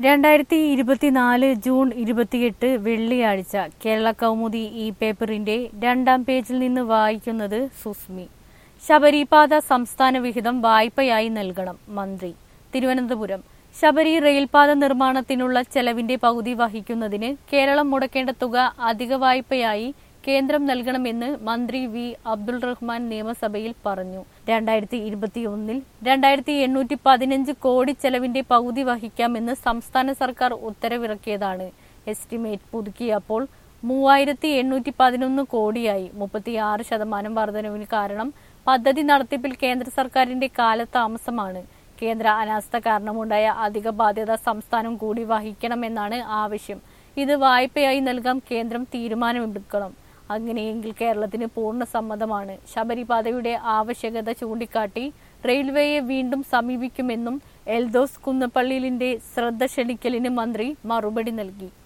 രണ്ടായിരത്തി ഇരുപത്തിനാല് ജൂൺ ഇരുപത്തിയെട്ട് വെള്ളിയാഴ്ച കേരള കൗമുദി ഈ പേപ്പറിന്റെ രണ്ടാം പേജിൽ നിന്ന് വായിക്കുന്നത് സുസ്മി ശബരിപാത സംസ്ഥാന വിഹിതം വായ്പയായി നൽകണം മന്ത്രി തിരുവനന്തപുരം ശബരി റെയിൽപാത നിർമ്മാണത്തിനുള്ള ചെലവിന്റെ പകുതി വഹിക്കുന്നതിന് കേരളം മുടക്കേണ്ട തുക അധിക വായ്പയായി കേന്ദ്രം നൽകണമെന്ന് മന്ത്രി വി അബ്ദുൾ റഹ്മാൻ നിയമസഭയിൽ പറഞ്ഞു രണ്ടായിരത്തി ഇരുപത്തിയൊന്നിൽ രണ്ടായിരത്തി എണ്ണൂറ്റി പതിനഞ്ച് കോടി ചെലവിന്റെ പകുതി വഹിക്കാമെന്ന് സംസ്ഥാന സർക്കാർ ഉത്തരവിറക്കിയതാണ് എസ്റ്റിമേറ്റ് പുതുക്കിയപ്പോൾ മൂവായിരത്തി എണ്ണൂറ്റി പതിനൊന്ന് കോടിയായി മുപ്പത്തിയാറ് ശതമാനം വർധനവിന് കാരണം പദ്ധതി നടത്തിപ്പിൽ കേന്ദ്ര സർക്കാരിന്റെ കാലതാമസമാണ് കേന്ദ്ര അനാസ്ഥ കാരണമുണ്ടായ അധിക ബാധ്യത സംസ്ഥാനം കൂടി വഹിക്കണമെന്നാണ് ആവശ്യം ഇത് വായ്പയായി നൽകാൻ കേന്ദ്രം തീരുമാനമെടുക്കണം അങ്ങനെയെങ്കിൽ കേരളത്തിന് പൂർണ്ണ സമ്മതമാണ് ശബരിപാതയുടെ ആവശ്യകത ചൂണ്ടിക്കാട്ടി റെയിൽവേയെ വീണ്ടും സമീപിക്കുമെന്നും എൽദോസ് കുന്നപ്പള്ളിയിലിന്റെ ശ്രദ്ധ ക്ഷണിക്കലിന് മന്ത്രി മറുപടി നൽകി